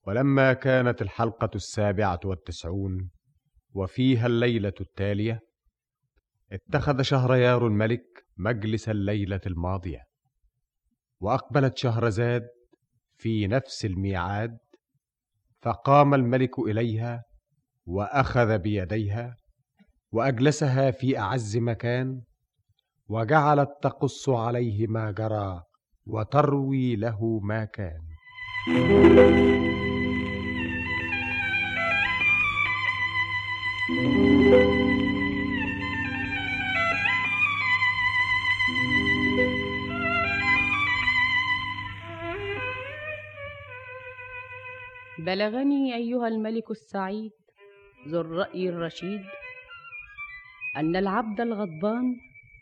ولما كانت الحلقة السابعة والتسعون وفيها الليلة التالية اتخذ شهريار الملك مجلس الليلة الماضية وأقبلت شهرزاد في نفس الميعاد فقام الملك إليها وأخذ بيديها وأجلسها في أعز مكان وجعلت تقص عليه ما جرى وتروي له ما كان بلغني أيها الملك السعيد ذو الرأي الرشيد أن العبد الغضبان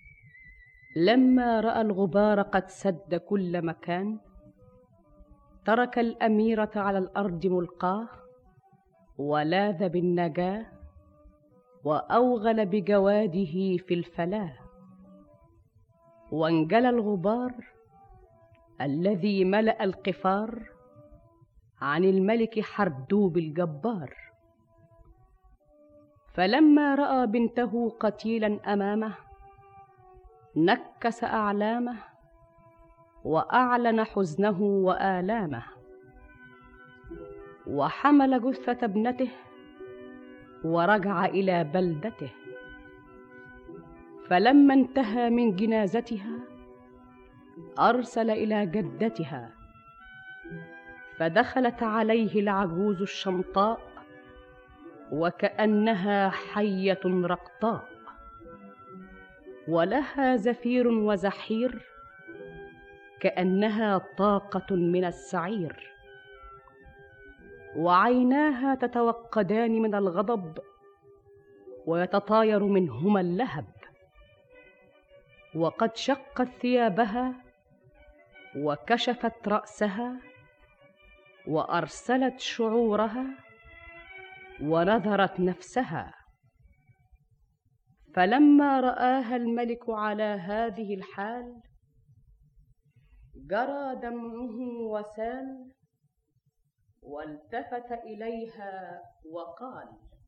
لما رأى الغبار قد سد كل مكان ترك الأميرة على الأرض ملقاه ولاذ بالنجاة وأوغل بجواده في الفلاة وانجلى الغبار الذي ملأ القفار عن الملك حردوب الجبار فلما راى بنته قتيلا امامه نكس اعلامه واعلن حزنه والامه وحمل جثه ابنته ورجع الى بلدته فلما انتهى من جنازتها ارسل الى جدتها فدخلت عليه العجوز الشمطاء وكانها حيه رقطاء ولها زفير وزحير كانها طاقه من السعير وعيناها تتوقدان من الغضب ويتطاير منهما اللهب وقد شقت ثيابها وكشفت راسها وارسلت شعورها ونظرت نفسها فلما راها الملك على هذه الحال جرى دمعه وسال والتفت اليها وقال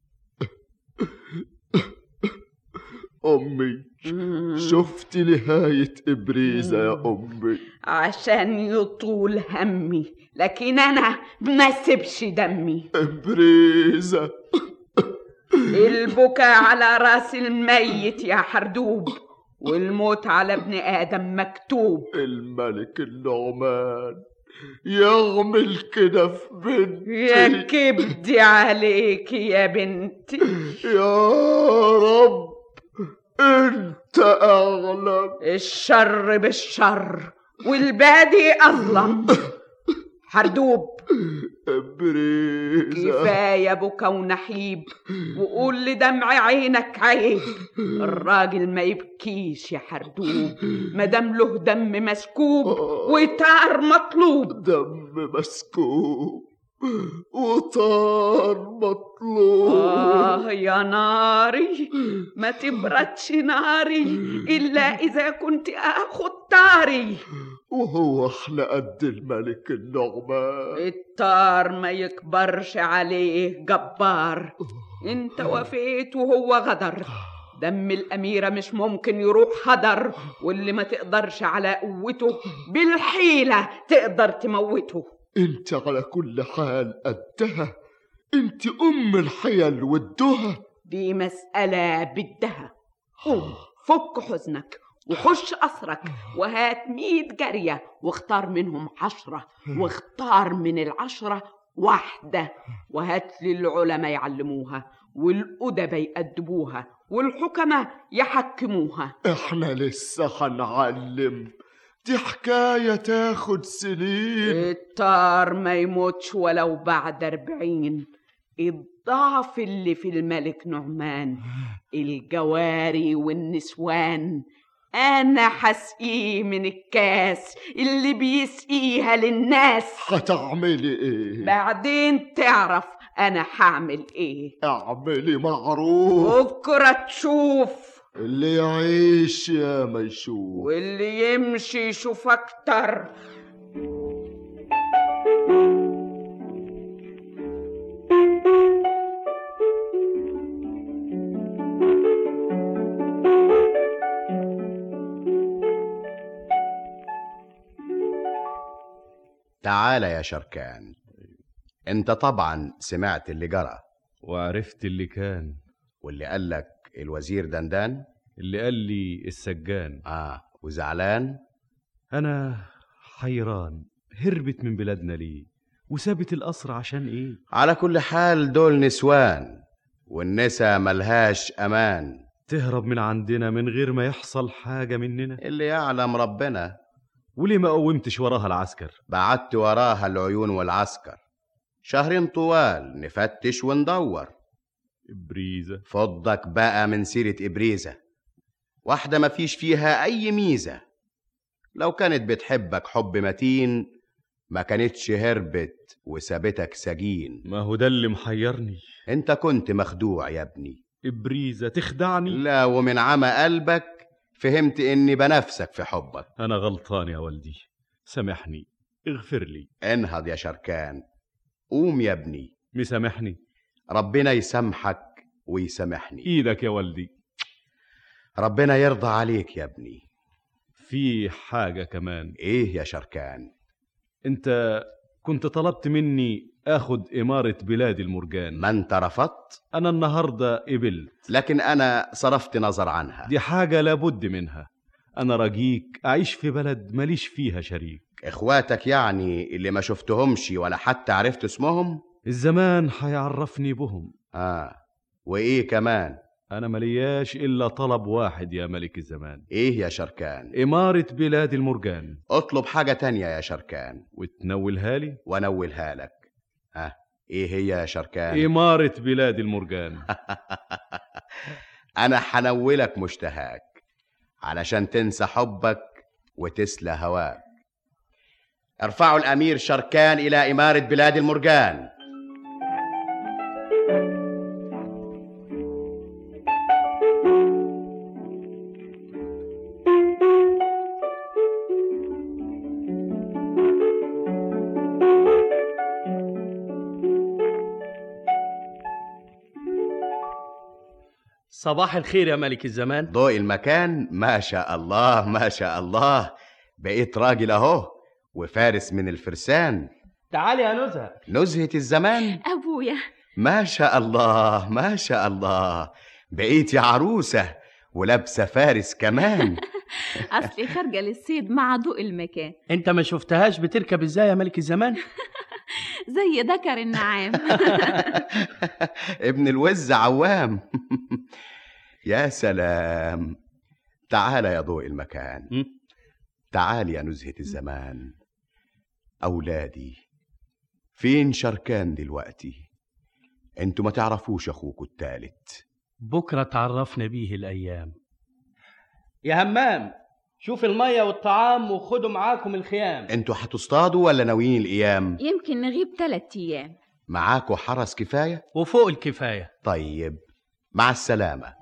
أمي شفت نهاية إبريزة يا أمي عشان يطول همي لكن أنا ما سيبش دمي إبريزة البكاء على راس الميت يا حردوب والموت على ابن آدم مكتوب الملك النعمان يعمل كده في بنتي يا كبدي عليك يا بنتي يا رب انت اعلم الشر بالشر والبادي اظلم حردوب بريزة كفاية بكا ونحيب وقول لدمع عينك عيب الراجل ما يبكيش يا حردوب مادام له دم مسكوب وتار مطلوب دم مسكوب وطار مطلوب آه يا ناري ما تبردش ناري إلا إذا كنت آخد طاري وهو احنا قد الملك النعمان الطار ما يكبرش عليه جبار انت وفيت وهو غدر دم الأميرة مش ممكن يروح هدر واللي ما تقدرش على قوته بالحيلة تقدر تموته انت على كل حال قدها انت ام الحيل والدهى دي مسألة بدها قوم فك حزنك وخش قصرك وهات ميت جارية واختار منهم عشرة واختار من العشرة واحدة وهات لي العلماء يعلموها والأدباء يأدبوها والحكماء يحكموها احنا لسه هنعلم دي حكاية تاخد سنين الطار ما يموتش ولو بعد أربعين الضعف اللي في الملك نعمان الجواري والنسوان أنا حسقيه من الكاس اللي بيسقيها للناس هتعملي ايه بعدين تعرف أنا هعمل إيه اعملي معروف بكرة تشوف اللي يعيش يا ما يشوف واللي يمشي يشوف أكتر تعال يا شركان انت طبعا سمعت اللي جرى وعرفت اللي كان واللي قال لك الوزير دندان اللي قال لي السجان اه وزعلان أنا حيران هربت من بلادنا ليه وسابت القصر عشان إيه على كل حال دول نسوان والنسا ملهاش امان تهرب من عندنا من غير ما يحصل حاجة مننا اللي يعلم ربنا وليه ما قومتش وراها العسكر بعدت وراها العيون والعسكر شهرين طوال نفتش وندور بريزة فضك بقى من سيرة إبريزة واحدة ما فيش فيها أي ميزة لو كانت بتحبك حب متين ما كانتش هربت وسابتك سجين ما هو ده اللي محيرني انت كنت مخدوع يا ابني إبريزة تخدعني لا ومن عمى قلبك فهمت اني بنفسك في حبك أنا غلطان يا والدي سامحني اغفر لي انهض يا شركان قوم يا ابني مسامحني ربنا يسامحك ويسامحني إيدك يا والدي ربنا يرضى عليك يا ابني في حاجة كمان ايه يا شركان أنت كنت طلبت مني آخد إمارة بلاد المرجان ما انت رفضت أنا النهاردة قبلت لكن انا صرفت نظر عنها دي حاجة لابد منها أنا رجيك أعيش في بلد ماليش فيها شريك اخواتك يعني اللي ما شفتهمش ولا حتى عرفت اسمهم الزمان هيعرفني بهم اه وايه كمان أنا ملياش إلا طلب واحد يا ملك الزمان ايه يا شركان إمارة بلاد المرجان اطلب حاجة تانية يا شركان وتنولها لي ونولها لك ها ايه هي يا شركان إمارة بلاد المرجان انا حنولك مشتهاك علشان تنسى حبك وتسلى هواك ارفعوا الامير شركان الى امارة بلاد المرجان صباح الخير يا ملك الزمان ضوء المكان ما شاء الله ما شاء الله بقيت راجل اهو وفارس من الفرسان تعالي يا نزهة نزهة الزمان أبويا ما شاء الله ما شاء الله بقيت يا عروسة ولابسة فارس كمان أصلي خارجة للصيد مع ضوء المكان انت ما شفتهاش بتركب ازاي يا ملك الزمان زي ذكر النعام ابن الوز عوام يا سلام تعال يا ضوء المكان م? تعال يا نزهة الزمان أولادي فين شركان دلوقتي انتوا ما تعرفوش اخوكوا التالت بكرة تعرفنا بيه الأيام يا همام شوف المية والطعام وخدوا معاكم الخيام انتوا هتصطادوا ولا ناويين الايام يمكن نغيب ثلاثة أيام معاكوا حرس كفاية وفوق الكفاية طيب مع السلامة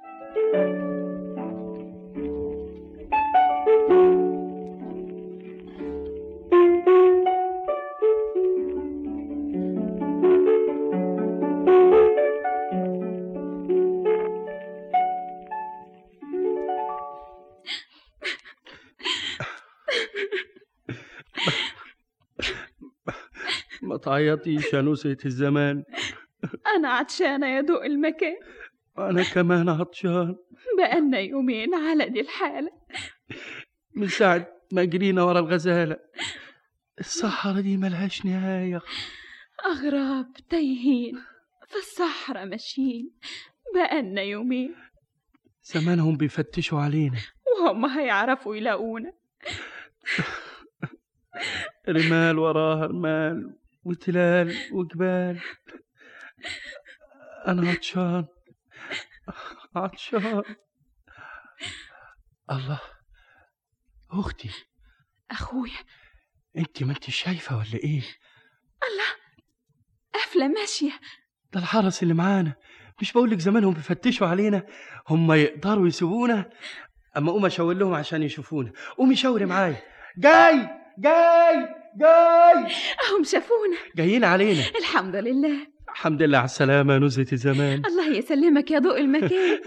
ما تعيطيش يا نزهة الزمان أنا عطشانة يا ضوء المكان أنا كمان عطشان بقالنا يومين على دي الحالة من ساعة ما جرينا ورا الغزالة الصحراء دي ملهاش نهاية أغراب تايهين في الصحراء ماشيين بقالنا يومين زمانهم بيفتشوا علينا وهم هيعرفوا يلاقونا رمال وراها رمال وتلال وجبال أنا عطشان عطشان الله أختي أخويا أنت ما أنت شايفة ولا إيه؟ قافلة ماشية ده الحرس اللي معانا مش بقولك زمانهم بيفتشوا علينا هم يقدروا يسيبونا أما قوم أشاور لهم عشان يشوفونا قومي شاوري معايا جاي جاي جاي أهم شافونا جايين علينا الحمد لله الحمد لله على السلامة يا نزهة الزمان الله يسلمك يا ضوء المكان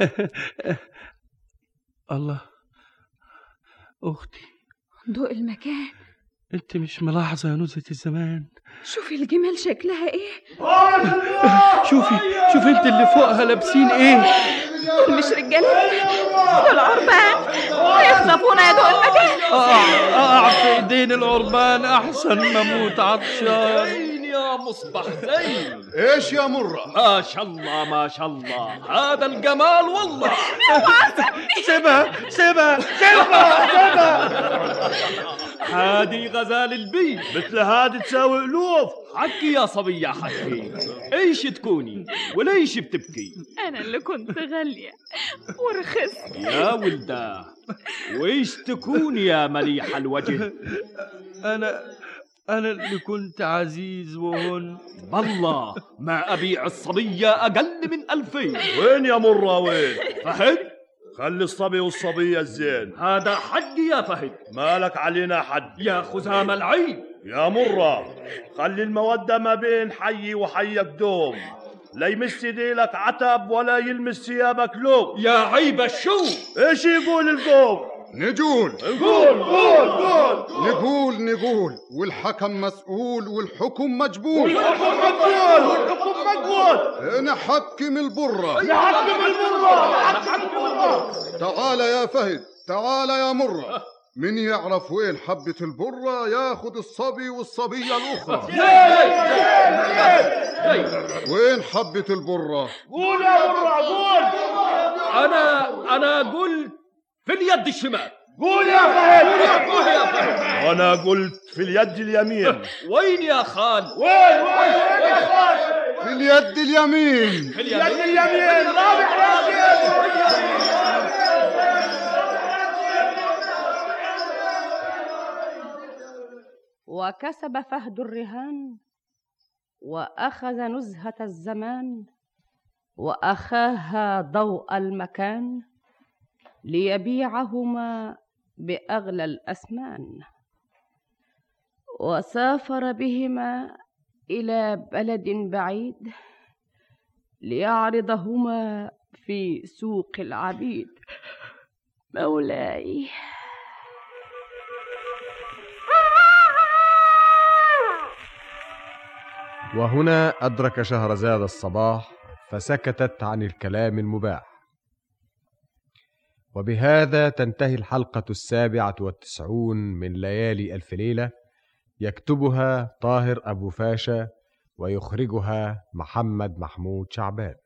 الله أختي ضوء المكان انت مش ملاحظة يا نزهة الزمان شوفي الجمال شكلها ايه شوفي شوفي انت اللي فوقها لابسين ايه دول مش رجالة دول عربان يخطفونا يا دوق المكان اقع اقع في ايدين العربان احسن ما اموت عطشان زين يا مصبح زين ايش يا مرة ما شاء الله ما شاء الله هذا الجمال والله سيبها سيبها سيبها سيبها هادي غزال البيت مثل هادي تساوي ألوف حكي يا صبية حكي ايش تكوني وليش بتبكي انا اللي كنت غالية ورخصت يا ولده وايش تكون يا مليح الوجه انا انا اللي كنت عزيز وهن بالله ما ابيع الصبية اقل من ألفين وين يا مرة وين فهد خلي الصبي والصبية الزين هذا حقي يا فهد مالك علينا حد يا خزام العين يا مرة خلي المودة ما بين حي وحيك دوم لا يمس ديلك عتب ولا يلمس ثيابك لوب يا عيب الشو ايش يقول القوم نقول قول قول قول نقول نقول والحكم مسؤول والحكم مجبول الحكم مقبول الحكم مقبول انا حكم البرة يا حكم المرة حكم المرة تعال يا فهد تعال يا مرة من يعرف وين حبة البرة ياخد الصبي والصبية الأخرى وين حبة البرة قول يا مرة قول انا انا قلت في اليد الشمال قول يا فهد قول يا فهد وانا قلت في اليد اليمين وين يا خال وين وين وين يا خالد في اليد اليمين في اليد اليمين رابع راشد وكسب فهد الرهان واخذ نزهه الزمان واخاها ضوء المكان ليبيعهما باغلى الاسمان وسافر بهما الى بلد بعيد ليعرضهما في سوق العبيد مولاي وهنا أدرك شهرزاد الصباح فسكتت عن الكلام المباح وبهذا تنتهي الحلقة السابعة والتسعون من ليالي ألف ليلة يكتبها طاهر أبو فاشا ويخرجها محمد محمود شعبان